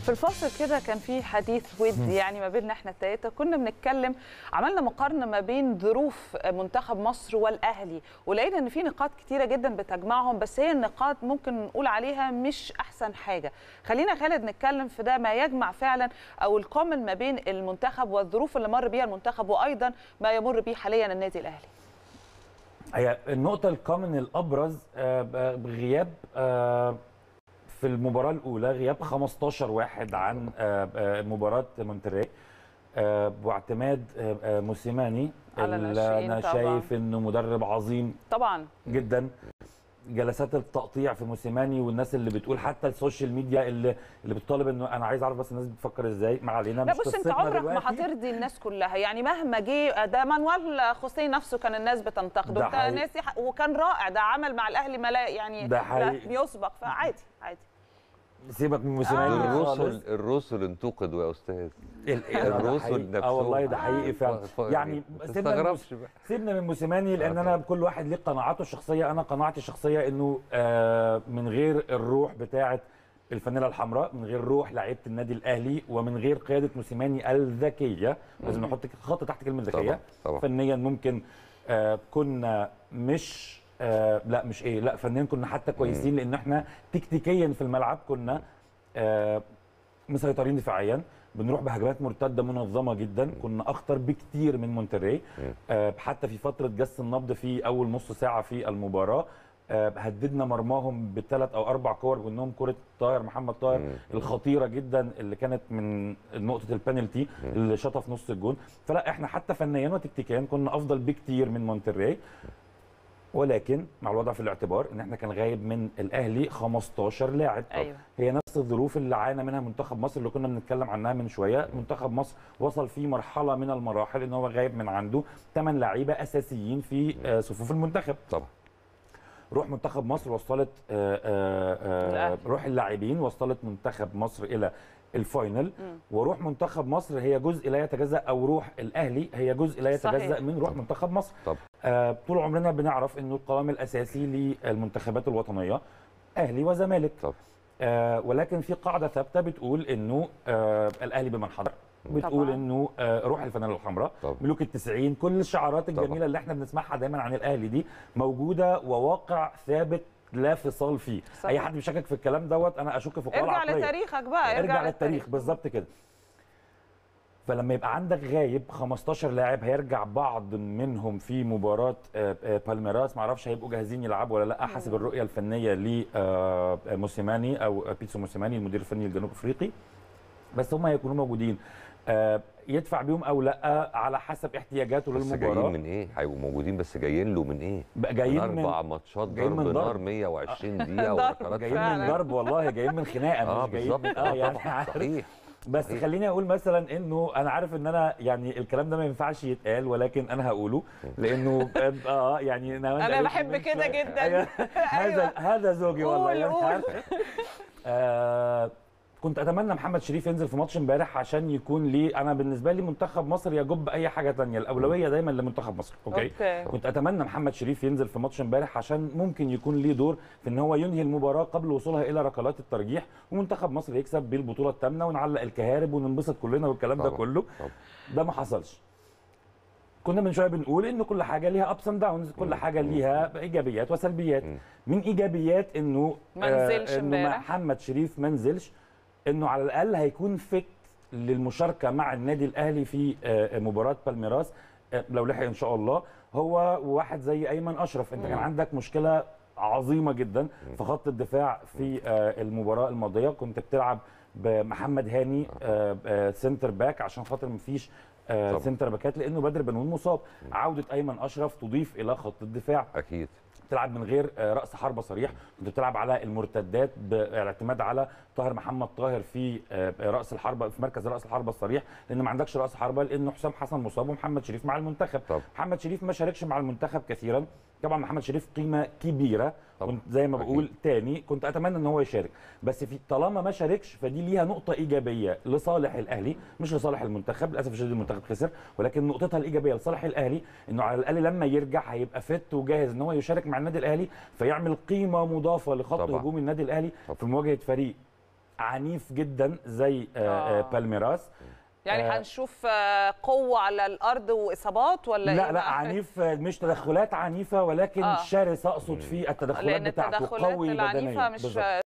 في الفاصل كده كان في حديث ود يعني ما بيننا احنا التلاته كنا بنتكلم عملنا مقارنه ما بين ظروف منتخب مصر والاهلي ولقينا ان في نقاط كتيره جدا بتجمعهم بس هي النقاط ممكن نقول عليها مش احسن حاجه خلينا خالد نتكلم في ده ما يجمع فعلا او الكامل ما بين المنتخب والظروف اللي مر بيها المنتخب وايضا ما يمر به حاليا النادي الاهلي هي النقطة الكومن الأبرز آه، غياب آه، في المباراة الأولى غياب 15 واحد عن آه، آه، مباراة مونتري آه، واعتماد آه، آه، موسيماني على اللي الناشئين أنا طبعاً. شايف إنه مدرب عظيم طبعا جدا جلسات التقطيع في موسيماني والناس اللي بتقول حتى السوشيال ميديا اللي اللي بتطالب انه انا عايز اعرف بس الناس بتفكر ازاي ما علينا لا مش بص انت قصتنا عمرك ما دلوقتي. هترضي الناس كلها يعني مهما جه ده مانويل خوسيه نفسه كان الناس بتنتقده ده انت حقيقي. ناسي ح- وكان رائع ده عمل مع الاهلي ما لا يعني ده لا حقيقي. يسبق فعادي عادي سيبك من موسيماني آه. خالص. الرسل الرسل انتقدوا يا استاذ ال- الرسل ده حقيقي. نفسهم اه والله ده حقيقي فعلا ف- يعني ما سيبنا من تستغربش بقى سيبنا من موسيماني لان انا كل واحد ليه قناعاته الشخصيه انا قناعتي الشخصيه انه آه، من غير الروح بتاعه الفانيلا الحمراء من غير روح لعيبه النادي الاهلي ومن غير قياده موسيماني الذكيه لازم نحط خط تحت كلمه ذكيه طبعا طبعا فنيا ممكن آه، كنا مش آه، لا مش ايه لا فنيا كنا حتى كويسين لان احنا تكتيكيا في الملعب كنا آه، مسيطرين دفاعيا بنروح بهجمات مرتده منظمه جدا كنا اخطر بكتير من مونتري آه، حتى في فتره جس النبض في اول نص ساعه في المباراه آه، هددنا مرماهم بثلاث او اربع كور منهم كره طاهر محمد طاهر مم. الخطيره جدا اللي كانت من نقطه البنالتي اللي شاطها في نص الجون فلا احنا حتى فنيا وتكتيكيا كنا افضل بكتير من مونتري ولكن مع الوضع في الاعتبار ان احنا كان غايب من الاهلي 15 لاعب ايوه هي نفس الظروف اللي عانى منها منتخب مصر اللي كنا بنتكلم عنها من شويه منتخب مصر وصل في مرحله من المراحل ان هو غايب من عنده 8 لعيبه اساسيين في آه، صفوف المنتخب طبعا روح منتخب مصر وصلت آه، آه، آه، الأهلي. روح اللاعبين وصلت منتخب مصر الى الفاينل مم. وروح منتخب مصر هي جزء لا يتجزا او روح الاهلي هي جزء لا يتجزا صحيح. من روح منتخب مصر طبعا آه، طول عمرنا بنعرف انه القوام الاساسي للمنتخبات الوطنيه اهلي وزمالك طبعا آه ولكن في قاعده ثابته بتقول انه آه الاهلي بمن حضر بتقول طبعاً. انه آه روح الفانيلا الحمراء طبعا ملوك التسعين كل الشعارات طبعاً. الجميله اللي احنا بنسمعها دايما عن الاهلي دي موجوده وواقع ثابت لا فصال فيه صح. اي حد بيشكك في الكلام دوت انا اشك في قوى ارجع العقلية. لتاريخك بقى ارجع للتاريخ بالظبط كده فلما يبقى عندك غايب 15 لاعب هيرجع بعض منهم في مباراه آه، آه، بالميراس معرفش هيبقوا جاهزين يلعبوا ولا لا حسب الرؤيه الفنيه لموسيماني او بيتسو موسيماني المدير الفني للجنوب افريقي بس هم هيكونوا موجودين آه، يدفع بيهم او لا على حسب احتياجاته بس للمباراه جايين من ايه؟ هيبقوا موجودين بس جايين له من ايه؟ بقى جايين من من اربع ماتشات جايين ضرب من ضرب. نار 120 دقيقه ضرب. وركلات جايين فعلاً. من ضرب والله جايين من خناقه اه مش جايين بالظبط من اه يعني طبعاً. عارف صحيح بس صحيح. خليني اقول مثلا انه انا عارف ان انا يعني الكلام ده ما ينفعش يتقال ولكن انا هقوله لانه اه يعني انا بحب كده جدا هذا هذا زوجي والله قول، يعني قول. عارف. آه كنت اتمنى محمد شريف ينزل في ماتش امبارح عشان يكون لي انا بالنسبه لي منتخب مصر يجب اي حاجه تانية الاولويه دايما لمنتخب مصر اوكي اوكي كنت اتمنى محمد شريف ينزل في ماتش امبارح عشان ممكن يكون ليه دور في ان هو ينهي المباراه قبل وصولها الى ركلات الترجيح ومنتخب مصر يكسب بالبطوله الثامنه ونعلق الكهارب وننبسط كلنا والكلام ده طبعاً. كله طبعاً. ده ما حصلش كنا من شويه بنقول ان كل حاجه ليها ابس اند داونز كل حاجه ليها ايجابيات وسلبيات مم. من ايجابيات انه ما آه، نزلش انه امبارح. محمد شريف ما نزلش انه على الاقل هيكون فت للمشاركه مع النادي الاهلي في آه، مباراه بالميراس آه، لو لحق ان شاء الله هو واحد زي ايمن اشرف انت كان مم. عندك مشكله عظيمه جدا في خط الدفاع في آه، المباراه الماضيه كنت بتلعب بمحمد هاني آه، آه، سنتر باك عشان خاطر مفيش آه، طبعا. سنتر باكات لانه بدر بنون مصاب عوده ايمن اشرف تضيف الى خط الدفاع اكيد بتلعب من غير آه، راس حربه صريح كنت بتلعب على المرتدات بالاعتماد على طاهر محمد طاهر في آه، راس الحربه في مركز راس الحربه الصريح لان ما عندكش راس حربه لانه حسام حسن مصاب ومحمد شريف مع المنتخب طب. محمد شريف ما شاركش مع المنتخب كثيرا طبعا محمد شريف قيمه كبيره طبعا. كنت زي ما أكيد. بقول تاني كنت اتمنى ان هو يشارك بس في طالما ما شاركش فدي ليها نقطه ايجابيه لصالح الاهلي مش لصالح المنتخب للاسف الشديد المنتخب خسر ولكن نقطتها الايجابيه لصالح الاهلي انه على الاقل لما يرجع هيبقى فت وجاهز ان هو يشارك مع النادي الاهلي فيعمل قيمه مضافه لخط طبعا. هجوم النادي الاهلي طبعا. في مواجهه فريق عنيف جدا زي آه، آه. آه. بالميراس يعني آه. هنشوف آه، قوه على الارض واصابات ولا لا إيه لا بقى؟ عنيف آه، مش تدخلات عنيفه ولكن آه. آه. شرس اقصد فيه التدخلات لان بتاعته التدخلات قوي العنيفه بدنيا مش بالظبط.